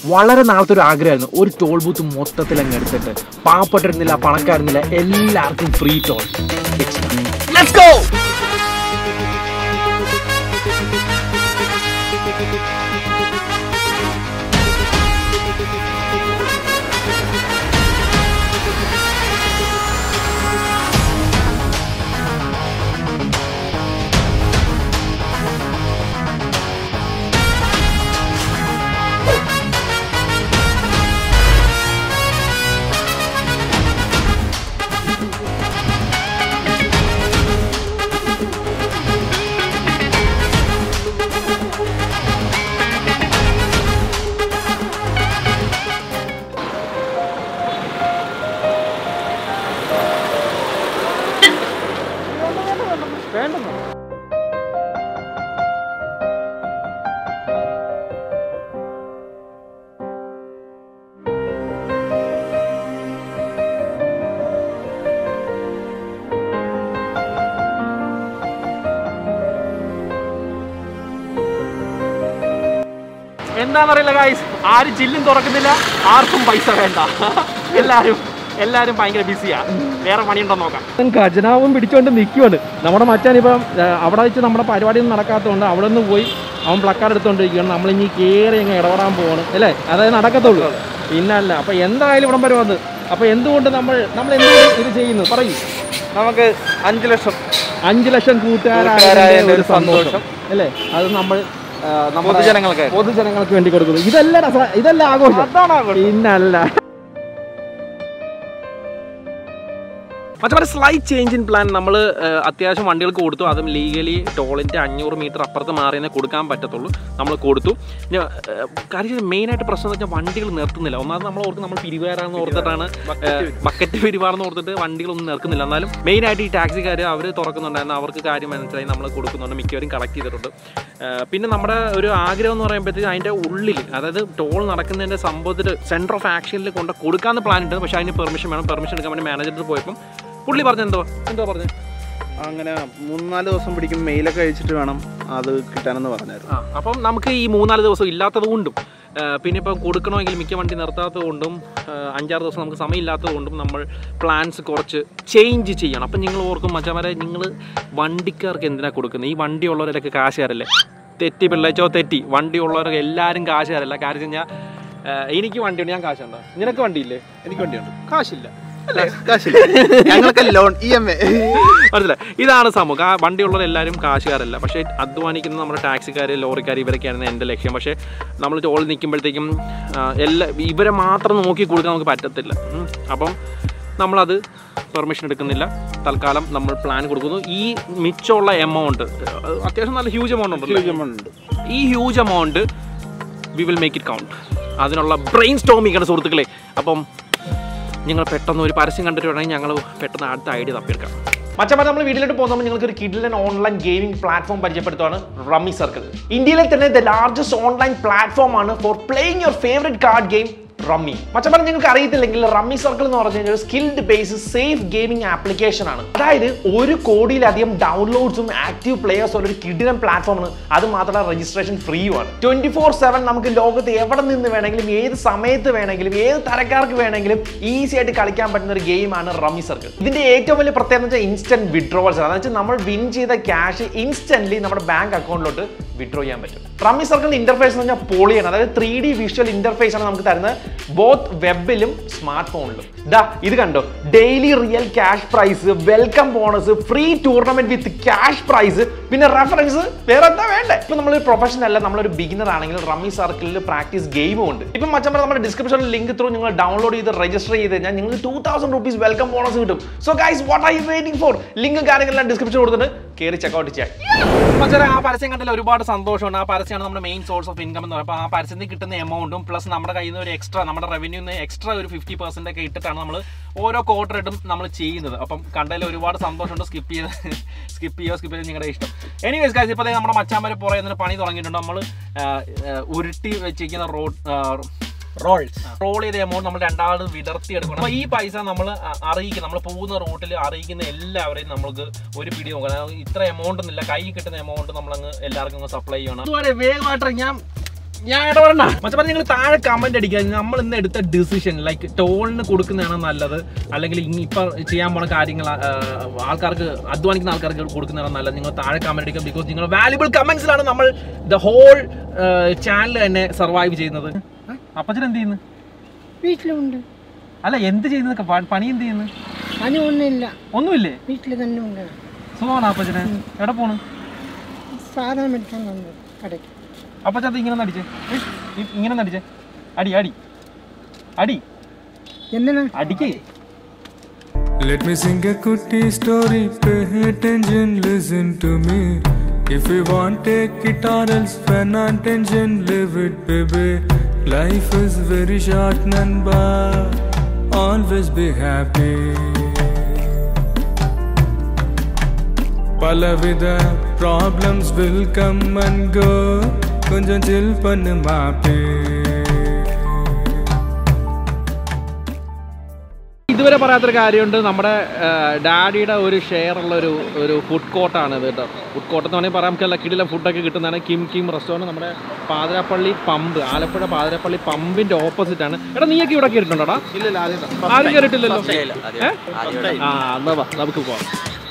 വളരെ നാളത്തെ ഒരു ആഗ്രഹമായിരുന്നു ഒരു ടോൾ ബൂത്ത് മൊത്തത്തിൽ അങ്ങ് എടുത്തിട്ട് പാവപ്പെട്ടിരുന്നില്ല പണക്കാരുന്നില്ല എല്ലാവർക്കും ഫ്രീ ടോൾ ലെറ്റ്സ് ഗോ എന്താണെന്നറിയില്ല ഗായ്സ് ആരും ചില്ലും തുറക്കുന്നില്ല ആർക്കും പൈസ വേണ്ട എല്ലാരും എല്ലാരും ഭയങ്കര ബിസിയാ വേറെ പണിയുണ്ടോ നോക്കാം ഖജനാവും പിടിച്ചുകൊണ്ട് നിൽക്കുവാണ് നമ്മുടെ മച്ചാൻ ഇപ്പം അവിടെ വെച്ച് നമ്മുടെ പരിപാടി ഒന്നും നടക്കാത്തതുകൊണ്ട് അവിടെ നിന്ന് പോയി അവൻ പ്ലക്കാർഡ് എടുത്തോണ്ടിരിക്കുകയാണ് നമ്മൾ ഇനി കയറി അങ്ങ് ഇടപെടാൻ പോവാണ് അല്ലേ അതായത് നടക്കത്തുള്ളൂ പിന്നല്ല അപ്പൊ എന്തായാലും ഇവിടം വരെ വന്ന് അപ്പൊ എന്തുകൊണ്ട് നമ്മൾ നമ്മൾ എന്തുകൊണ്ട് ഇത് ചെയ്യുന്നു പറയൂ നമുക്ക് അഞ്ചു ലക്ഷം അഞ്ചു ലക്ഷം കൂട്ടുകാരായ കൂട്ടുകാരായതിന്റെ ഒരു ഒരു സന്തോഷം അല്ലേ അത് നമ്മൾ ആ, നമ്മുടെ പൊതുജനങ്ങൾക്ക് പൊതുജനങ്ങൾക്ക് വേണ്ടി കൊടുക്കുന്നു ഇതല്ല രസ ഇതല്ല ആഘോഷം അതാണ് ആഘോഷം. പിന്നല്ല മറ്റേ സ്ലൈറ്റ് ചേഞ്ച് ഇൻ പ്ലാൻ നമ്മൾ അത്യാവശ്യം വണ്ടികൾക്ക് കൊടുത്തു അതും ലീഗലി ടോളിൻ്റെ അഞ്ഞൂറ് മീറ്റർ അപ്പുറത്ത് മാറിയെന്നേ കൊടുക്കാൻ പറ്റത്തുള്ളൂ നമ്മൾ കൊടുത്തു പിന്നെ ഏഹ്, കാര്യം മെയിനായിട്ട് പ്രശ്നം എന്ന് വെച്ചാൽ വണ്ടികൾ നിർത്തുന്നില്ല ഒന്നാമത് നമ്മൾ ഓർക്ക് നമ്മൾ പിരിവാരാന്ന് ഓർത്തിട്ടാണ് ബക്കറ്റ് പിരിവാറെന്ന് ഓർത്തിട്ട് വണ്ടികളൊന്നും നിർക്കുന്നില്ല എന്നാലും മെയിനായിട്ട് ഈ ടാക്സിക്കാർ അവർ തുറക്കുന്നുണ്ടായിരുന്നു അവർക്ക് കാര്യം മനസ്സിലായി നമ്മൾ കൊടുക്കുന്നുണ്ട് മിക്കവരും കളക്ട് ചെയ്തിട്ടുണ്ട് ഏഹ്, പിന്നെ നമ്മുടെ ഒരു ആഗ്രഹം എന്ന് പറയുമ്പോഴത്തേക്ക് അതിൻ്റെ ഉള്ളിൽ അതായത് ടോൾ നടക്കുന്നതിൻ്റെ സംഭവത്തിൽ സെൻറ്റർ ഓഫ് ആക്ഷനിൽ കൊണ്ട് കൊടുക്കാമെന്ന് പ്ലാൻ ഉണ്ട് പക്ഷേ അതിന് പെർമിഷൻ വേണം പെർമിഷൻ എടുക്കാൻ വേണ്ടി മാനേജറിൽ പോയപ്പം പുള്ളി പറഞ്ഞ എന്തോ എന്തോ പറഞ്ഞു അങ്ങനെ മൂന്നാല് ദിവസം പിടിക്കും മെയിലൊക്കെ അയച്ചിട്ട് വേണം അത് കിട്ടാനെന്ന് പറഞ്ഞായിരുന്നു ആ അപ്പം നമുക്ക് ഈ മൂന്നാല് ദിവസം ഇല്ലാത്തത് കൊണ്ടും ആ, പിന്നെ ഇപ്പം കൊടുക്കണമെങ്കിൽ മിക്ക വണ്ടി നിർത്താത്തത് കൊണ്ടും ആ, അഞ്ചാറ് ദിവസം നമുക്ക് സമയമില്ലാത്തത് കൊണ്ടും നമ്മൾ പ്ലാൻസ് കുറച്ച് ചേഞ്ച് ചെയ്യണം അപ്പം നിങ്ങൾ ഓർക്കും മച്ചമാരെ നിങ്ങൾ വണ്ടിക്കാർക്ക് എന്തിനാണ് കൊടുക്കുന്നത് ഈ വണ്ടി ഉള്ളവരൊക്കെ കാശുകാരല്ലേ തെറ്റി പിള്ളേച്ചോ തെറ്റി വണ്ടി ഉള്ളവരൊക്കെ എല്ലാവരും കാശുകാരല്ല കാര്യം കഴിഞ്ഞാൽ എനിക്ക് വണ്ടിയുണ്ട് ഞാൻ കാശുണ്ടോ നിനക്ക് വണ്ടിയില്ലേ എനിക്ക് വണ്ടിയുണ്ട് കാശില്ല അല്ലേ കാശില്ല ഞങ്ങൾക്ക് ലോൺ ഇ എം എ മനസ്സിലായി ഇതാണ് സമൂഹം ആ വണ്ടിയുള്ളവർ എല്ലാവരും കാശുകാരല്ല പക്ഷേ അധ്വാനിക്കുന്ന നമ്മുടെ ടാക്സിക്കാർ ലോറിക്കാർ ഇവരൊക്കെയാണ് എൻ്റെ ലക്ഷ്യം പക്ഷേ നമ്മൾ ടോൾ നിൽക്കുമ്പോഴത്തേക്കും ആ, എല്ലാ ഇവരെ മാത്രം നോക്കി കൊടുക്കാൻ നമുക്ക് പറ്റത്തില്ല ഉം. അപ്പം നമ്മളത് പെർമിഷൻ എടുക്കുന്നില്ല തൽക്കാലം നമ്മൾ പ്ലാൻ കൊടുക്കുന്നു ഈ മിച്ചമുള്ള എമൗണ്ട് അത്യാവശ്യം നല്ല ഹ്യൂജ് എമൗണ്ട് ഉണ്ടല്ലോ ഉണ്ട് ഈ huge amount we will make it count അതിനുള്ള ബ്രെയിൻ സ്റ്റോമിക്കാണ് സുഹൃത്തുക്കളെ അപ്പം നിങ്ങൾ പെട്ടെന്ന് ഒരു പരസ്യം കണ്ടിട്ട് വേണമെങ്കിൽ ഞങ്ങൾ പെട്ടെന്ന് അടുത്ത ഐഡിയ തപ്പിയെടുക്കാം മച്ചമാർ നമ്മൾ വീട്ടിലോട്ട് പോകുമ്പോൾ നിങ്ങൾക്ക് ഒരു കിഡിലൻ ഓൺലൈൻ ഗെയിമിംഗ് പ്ലാറ്റ്ഫോം പരിചയപ്പെടുത്തുകയാണ് റമ്മി സർക്കിൾ ഇന്ത്യയിലെ തന്നെ ദ ലാർജസ്റ്റ് ഓൺലൈൻ പ്ലാറ്റ്ഫോം ആണ് for playing your favourite card game rummy മച്ചമാർ നിങ്ങൾക്ക് അറിയത്തില്ലെങ്കിൽ റമ്മി സർക്കിൾ എന്ന് പറഞ്ഞു കഴിഞ്ഞാൽ skilled base safe gaming application ആണ് അതായത് ഒരു കോടിയിലധികം ഡൗൺലോഡ്സും ആക്റ്റീവ് പ്ലേയേഴ്സും ഉള്ള ഒരു കിഡിലൻ പ്ലാറ്റ്ഫോം ആണ് അത് മാത്രമല്ല രജിസ്ട്രേഷൻ ഫ്രീയും ആണ് ട്വന്റി ഫോർ സെവൻ നമുക്ക് ലോകത്ത് എവിടെ നിന്ന് വേണമെങ്കിലും ഏത് സമയത്ത് വേണമെങ്കിലും ഏത് തരക്കാർക്ക് വേണമെങ്കിലും ഈസി ആയിട്ട് കളിക്കാൻ പറ്റുന്ന ഒരു ഗെയിമാണ് റമ്മി സർക്കിൾ ഇതിന്റെ ഏറ്റവും വലിയ പ്രത്യേകത എന്ന് വെച്ചാൽ ഇൻസ്റ്റന്റ് വിഡ്രോവൽസ് ആണ് അതായത് നമ്മൾ വിൻ ചെയ്ത ക്യാഷ് ഇൻസ്റ്റന്റ്ലി നമ്മുടെ ബാങ്ക് അക്കൗണ്ടിലോട്ട് വിഡ്രോ ചെയ്യാൻ പറ്റും റമ്മി സർക്കിളിന്റെ ഇന്റർഫേസ് എന്ന് പറഞ്ഞാൽ പൊളിയാണ് അതായത് ത്രീ ഡി വിഷ്വൽ ഇന്റർഫേസ് ആണ് നമുക്ക് തരുന്നത് ബോത്ത് വെബിലും സ്മാർട്ട് ഫോണിലും ദാ ഇത് കണ്ടോ daily real cash prize welcome bonus free tournament with cash prize പിന്നെ റെഫറൻസ് വേറെ എന്താ വേണ്ടേ ഇപ്പൊ നമ്മളൊരു പ്രൊഫഷണൽ അല്ല നമ്മളൊരു ബിഗിനർ ആണെങ്കിൽ റമ്മി സർക്കിളിൽ പ്രാക്ടീസ് ഗെയിമും ഉണ്ട് ഇപ്പം മച്ചമ്പറ നമ്മുടെ ഡിസ്ക്രിപ്ഷനിൽ ലിങ്ക് ത്രൂ നിങ്ങൾ ഡൗൺലോഡ് ചെയ്ത് രജിസ്റ്റർ ചെയ്ത് കഴിഞ്ഞാൽ നിങ്ങൾക്ക് two thousand rupees welcome bonus കിട്ടും so guys what are you waiting for link കാര്യങ്ങളെല്ലാം ഡിസ്ക്രിപ്ഷൻ കൊടുത്തിട്ട് കയറി ചെക്കൗട്ട് ചെയ്യാം മച്ചാരെ ആ പരസ്യം കണ്ടില്ല ഒരുപാട് സന്തോഷമുണ്ട് ആ പരസ്യമാണ് നമ്മുടെ മെയിൻ സോഴ്സ് ഓഫ് ഇൻകം എന്ന് പറയുമ്പോൾ ആ പരസ്യത്തിൽ കിട്ടുന്ന എമൗണ്ടും പ്ലസ് നമ്മുടെ കയ്യിൽ നിന്ന് ഒരു എക്സ്ട്രാ നമ്മുടെ റവന്യൂന്ന് എക്സ്ട്രാ ഒരു ഫിഫ്റ്റി പെർസെന്റ് ഒക്കെ ഇട്ടിട്ടാണ് നമ്മൾ ഓരോ ക്വാർട്ടർ ഇട്ടും നമ്മൾ ചെയ്യുന്നത് അപ്പം കണ്ടതിൽ ഒരുപാട് സന്തോഷമുണ്ട് സ്കിപ്പ് ചെയ്ത് സ്കിപ്പ് ചെയ്യുക സ്കിപ്പ് ചെയ്ത് നിങ്ങളുടെ ഇഷ്ടം എനിവേസ് കാര്യം ഇപ്പോൾ നമ്മുടെ മച്ചാമ്പരെ പുറകെ നിന്ന് പണി തുടങ്ങിയിട്ടുണ്ട് നമ്മൾ ഉരുട്ടി വെച്ചിരിക്കുന്ന റോഡ് റോൾസ് റോൾ ചെയ്ത എമൗണ്ട് നമ്മൾ രണ്ടാമത് വിടർത്തി എടുക്കണം അപ്പൊ ഈ പൈസ നമ്മൾ അറിയിക്കും നമ്മൾ പോകുന്ന റൂട്ടിൽ അറിയിക്കുന്ന എല്ലാവരെയും നമുക്ക് ഒരു പിടി നോക്കണം അതായത് ഇത്ര എമൗണ്ട് ഒന്നുമില്ല കൈ കിട്ടുന്ന എമൗണ്ട് നമ്മൾ അങ്ങ് എല്ലാവർക്കും അങ്ങ് സപ്ലൈ ചെയ്യണം അതുപോലെ വേഗമായിട്ട് ഞാൻ ഞാൻ ഇടപെടണ്ട മച്ചപ്പ നിങ്ങൾ താഴെ കമന്റ് അടിക്കുക നമ്മൾ ഇന്ന് എടുത്ത ഡിസിഷൻ ലൈക്ക് ടോളിന് കൊടുക്കുന്നതാണോ നല്ലത് അല്ലെങ്കിൽ ഇനി ഇപ്പൊ ചെയ്യാൻ പോണ കാര്യങ്ങൾ ആ, ആൾക്കാർക്ക് അധ്വാനിക്കുന്ന ആൾക്കാർക്ക് കൊടുക്കുന്നതാണോ നല്ലത് നിങ്ങൾ താഴെ കമന്റ് അടിക്കുക ബിക്കോസ് നിങ്ങൾ വാല്യുബിൾ കമന്റ്സിലാണ് നമ്മൾ ദ ഹോൾ ചാനൽ തന്നെ സർവൈവ് ചെയ്യുന്നത് അപ്പച്ചൻ എന്ത് ചെയ്യുന്നു വീട്ടിലുണ്ട് അല്ല എന്ത് ചെയ്യുന്നത് പ- പണി എന്ത് ചെയ്യുന്നു പനി ഒന്നുമില്ല ഒന്നുമില്ലേ വീട്ടിൽ തന്നെ ഉണ്ട് സുഖമാണ് അപ്പച്ചന് എവിടെ പോണു സാധനം മേടിക്കാൻ വന്നു കടയ്ക്ക് അപ്പച്ചൻ അത് ഇങ്ങനെ നടിച്ചേ ഇങ്ങനെ നടിച്ചേ അടി അടി അടി എന്തിനാ അടിക്കേ Let me sing a cutie story, pay attention, listen to me. If you want, take it or else pay attention, live it, baby. Life is very short, Nanba. Always be happy. பலவித problems will come and go கொஞ்சம் chill பண்ணு மாப்பே ഇതുവരെ പറയാത്തൊരു കാര്യമുണ്ട് നമ്മുടെ ഡാഡിയുടെ ഒരു share ഉള്ള ഒരു ഒരു ഫുഡ് കോർട്ടാണ് ഇത് കേട്ടോ ഫുഡ് കോർട്ട് എന്ന് വേണമെങ്കിൽ പറയാം നമുക്ക് കിടില ഫുഡൊക്കെ കിട്ടുന്നതാണ് കിം കിം റെസ്റ്റോറൻറ്റ് നമ്മുടെ പാതിരാപ്പള്ളി പമ്പ് ആലപ്പുഴ പാതിരാപ്പള്ളി പമ്പിന്റെ ഓപ്പോസിറ്റ് ആണ് എടാ നീയൊക്കെ ഇവിടെ കേട്ടിട്ടുണ്ടോടാ ഇല്ലില്ല ആദ്യം ആരും കേട്ടിട്ടില്ലല്ലോ ഏ? ആ എന്നാ വാ നമുക്ക് പോവാം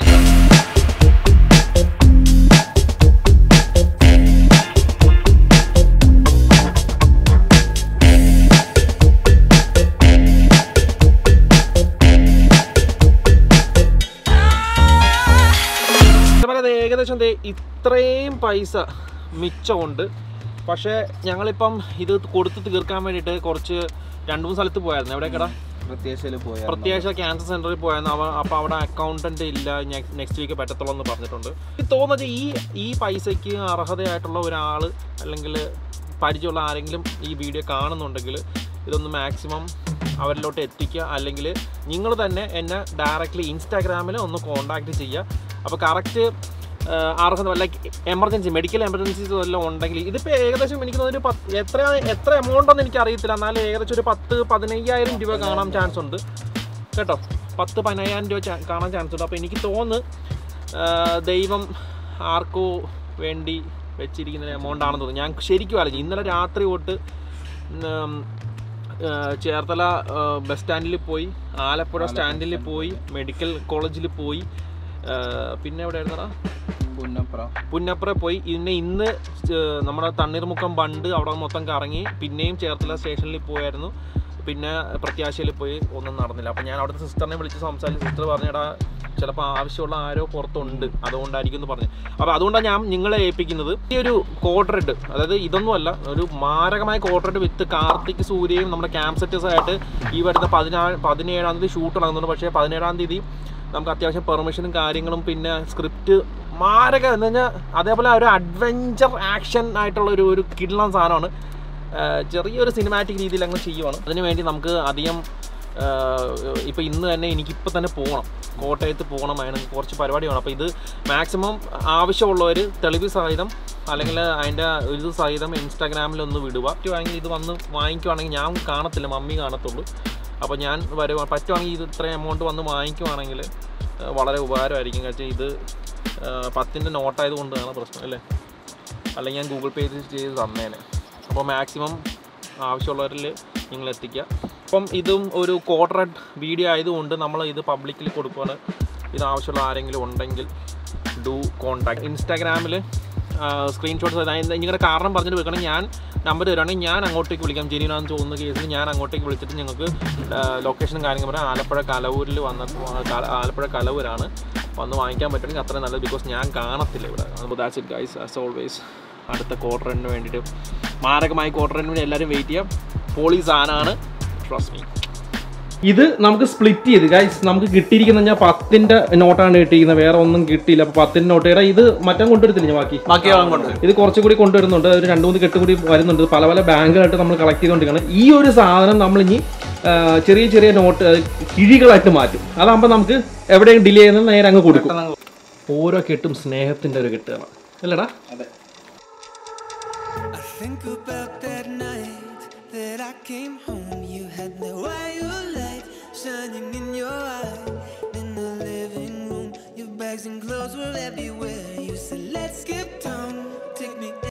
ഇതുപോലെ ദേ ഏകദേശം ദേ ഇത്രയും പൈസ മിച്ചമുണ്ട് പക്ഷേ ഞങ്ങളിപ്പം ഇത് കൊടുത്ത് തീർക്കാൻ വേണ്ടിയിട്ട് കുറച്ച് രണ്ട് മൂന്ന് സ്ഥലത്ത് പോയായിരുന്നു എവിടെയൊക്കെടാ പ്രത്യേകിച്ച് പോയ പ്രത്യേകിച്ച് ക്യാൻസർ സെന്ററിൽ പോയായിരുന്നു അവ അപ്പോൾ അവിടെ അക്കൗണ്ടന്റ് ഇല്ല നെക്സ്റ്റ് വീക്ക് പറ്റത്തുള്ളൂ എന്ന് പറഞ്ഞിട്ടുണ്ട് എനിക്ക് തോന്നുന്നത് ഈ ഈ പൈസയ്ക്ക് അർഹതയായിട്ടുള്ള ഒരാൾ അല്ലെങ്കിൽ പരിചയമുള്ള ആരെങ്കിലും ഈ വീഡിയോ കാണുന്നുണ്ടെങ്കിൽ ഇതൊന്ന് മാക്സിമം അവരിലോട്ട് എത്തിക്കുക അല്ലെങ്കിൽ നിങ്ങൾ തന്നെ എന്നെ ഡയറക്റ്റ്ലി ഇൻസ്റ്റാഗ്രാമിൽ ഒന്ന് കോൺടാക്റ്റ് ചെയ്യുക അപ്പോൾ കറക്റ്റ് അർഹത ലൈക്ക് എമർജൻസി മെഡിക്കൽ എമർജൻസീസ് വല്ലതും ഉണ്ടെങ്കിൽ ഇതിപ്പോൾ ഏകദേശം എനിക്ക് തോന്നുന്നു ഒരു പത്ത് എത്ര എത്ര എമൗണ്ട് ഒന്നും എനിക്ക് അറിയത്തില്ല എന്നാലും ഏകദേശം ഒരു പത്ത് പതിനയ്യായിരം രൂപ കാണാൻ ചാൻസ് ഉണ്ട് കേട്ടോ പത്ത് പതിനയ്യായിരം രൂപ ചാ- കാണാൻ ചാൻസ് ഉണ്ട് അപ്പോൾ എനിക്ക് തോന്നുന്നു ആ, ദൈവം ആർക്കോ വേണ്ടി വെച്ചിരിക്കുന്ന എമൗണ്ട് ആണെന്ന് തോന്നുന്നു ഞാൻ ശരിക്കും ആലോചിച്ചു ഇന്നലെ രാത്രി തൊട്ട് ഉം, ആ, ചേർത്തല ആ, ബസ് സ്റ്റാൻഡിൽ പോയി ആലപ്പുഴ സ്റ്റാൻഡിൽ പോയി മെഡിക്കൽ കോളേജിൽ പോയി ആ, പിന്നെ എവിടെ ആയിരുന്നടാ പുന്നപ്ര പുന്നപ്ര പോയി പിന്നെ ഇന്ന് ചെ- നമ്മുടെ തണ്ണീർമുക്കം ബണ്ട് അവിടെ മൊത്തം കറങ്ങി പിന്നെയും ചേർത്തല സ്റ്റേഷനിൽ പോയായിരുന്നു പിന്നെ പ്രത്യാശയിൽ പോയി ഒന്നും നടന്നില്ല അപ്പം ഞാൻ അവിടുത്തെ സിസ്റ്ററിനെ വിളിച്ച് സംസാരിച്ച് സിസ്റ്റർ പറഞ്ഞടാ ചിലപ്പോൾ ആവശ്യമുള്ള ആരോ പുറത്തുണ്ട് അതുകൊണ്ടായിരിക്കും എന്ന് പറഞ്ഞു അപ്പോൾ അതുകൊണ്ടാണ് ഞാൻ നിങ്ങളെ ഏൽപ്പിക്കുന്നത് ഈ ഒരു കോഡ്രെഡ് അതായത് ഇതൊന്നുമല്ല ഒരു മാരകമായ കോഡ്രെഡ് വിത്ത് കാർത്തിക് സൂര്യയും നമ്മുടെ ക്യാമ്പ് സെറ്റേഴ്സ് ആയിട്ട് ഈ വരുന്ന പതിനാ പതിനേഴാം തീയതി ഷൂട്ട് നടക്കുന്നുണ്ട് പക്ഷേ പതിനേഴാം തീയതി നമുക്ക് അത്യാവശ്യം പെർമിഷനും കാര്യങ്ങളും പിന്നെ സ്ക്രിപ്റ്റ് മാരക എന്ന് പറഞ്ഞാൽ അതേപോലെ ഒരു അഡ്വഞ്ചർ ആക്ഷൻ ആയിട്ടുള്ള ഒരു ഒരു കിടലൻ സാധനമാണ് ആഹ് ചെറിയൊരു സിനിമാറ്റിക് രീതിയിൽ അങ്ങ് ചെയ്യുവാണ് അതിന് വേണ്ടി നമുക്ക് അധികം ഇപ്പോൾ ഇന്ന് തന്നെ എനിക്കിപ്പോൾ തന്നെ പോകണം കോട്ടയത്ത് പോകണം അതിന് കുറച്ച് പരിപാടി വേണം അപ്പോൾ ഇത് മാക്സിമം ആവശ്യമുള്ളവർ തെളിവ് സഹിതം അല്ലെങ്കിൽ അതിൻ്റെ ഇത് സഹിതം ഇൻസ്റ്റാഗ്രാമിൽ ഒന്ന് വിടുക പറ്റുവാണെങ്കിൽ ഇത് വന്ന് വാങ്ങിക്കുവാണെങ്കിൽ ഞാൻ കാണത്തില്ല മമ്മി കാണത്തുള്ളൂ അപ്പോൾ ഞാൻ വരുക പറ്റുവാണെങ്കിൽ ഇത് ഇത്രയും എമൗണ്ട് വന്ന് വാങ്ങിക്കുവാണെങ്കിൽ ആ, വളരെ ഉപകാരമായിരിക്കും കാരണം ഇത് ആ, പത്തിൻ്റെ നോട്ടായത് കൊണ്ടാണ് പ്രശ്നം അല്ലേ അല്ലെങ്കിൽ ഞാൻ ഗൂഗിൾ പേ ചെയ്ത് തന്നേനെ അപ്പോൾ മാക്സിമം ആവശ്യമുള്ളവരിൽ നിങ്ങൾ എത്തിക്കുക അപ്പം ഇതും ഒരു കോട്ടറഡ് വീഡിയോ ആയതുകൊണ്ട് നമ്മൾ ഇത് പബ്ലിക്കിൽ കൊടുക്കുകയാണ് ഇത് ആവശ്യമുള്ള ആരെങ്കിലും ഉണ്ടെങ്കിൽ ഡു കോൺടാക്ട് ഇൻസ്റ്റാഗ്രാമിൽ സ്ക്രീൻഷോട്ട്സ് നിങ്ങളുടെ കാരണം പറഞ്ഞിട്ട് വെക്കണം ഞാൻ നമ്പർ തരുവാണെങ്കിൽ ഞാൻ അങ്ങോട്ടേക്ക് വിളിക്കാം ജെന്യൂനാന്ന് തോന്നുന്ന കേസിൽ ഞാൻ അങ്ങോട്ടേക്ക് വിളിച്ചിട്ട് നിങ്ങൾക്ക് ലൊക്കേഷനും കാര്യങ്ങളും പറയാം ആലപ്പുഴ കലവൂരിൽ വന്ന ആലപ്പുഴ കലവൂരാണ് വന്ന് വാങ്ങിക്കാൻ പറ്റുമെങ്കിൽ അത്രയും നല്ലത് ബിക്കോസ് ഞാൻ കാണത്തില്ല ഇവിടെ അപ്പോൾ that's it guys as always അടുത്ത ക്വാർട്ടറിന് വേണ്ടിയിട്ട് മാരകമായ ക്വാർട്ടറിന് വേണ്ടി എല്ലാവരും വെയിറ്റ് ചെയ്യാം പോളി സാധനമാണ് ട്രസ്റ്റ് മീ ഇത് നമുക്ക് സ്പ്ലിറ്റ് ചെയ്ത് ഗൈസ് നമുക്ക് കിട്ടിയിരിക്കുന്ന ഞാൻ പത്തിന്റെ നോട്ടാണ് കിട്ടിയിരിക്കുന്നത് വേറെ ഒന്നും കിട്ടിയില്ല അപ്പൊ പത്തിന്റെ നോട്ട് എടാ ഇത് മറ്റം കൊണ്ടുവരത്തില്ല ഞാൻ ബാക്കി ബാക്കി കൊണ്ട് ഇത് കുറച്ചുകൂടി കൊണ്ടുവരുന്നുണ്ട് ഒരു രണ്ട് മൂന്ന് കെട്ട് കൂടി വരുന്നുണ്ട് പല പല ബാങ്കുകളായിട്ട് നമ്മൾ കളക്ട് ചെയ്തുകൊണ്ടിരിക്കുകയാണ് ഈ ഒരു സാധനം നമ്മൾ ഇനി ആ, ചെറിയ ചെറിയ നോട്ട് ആ, കിഴികളായിട്ട് മാറ്റും അതാകുമ്പോൾ നമുക്ക് എവിടെയും ഡിലേ ചെയ്യുന്നത് നേരെ അങ്ങ് കൊടുക്കും ഓരോ കെട്ടും സ്നേഹത്തിന്റെ ഒരു കെട്ടുകളാണ് അല്ലടാ അതെ I think about that night that I came home. You had the violet shining in your eye. In the living room, your bags and clothes were everywhere. You said, Let's skip town, take me.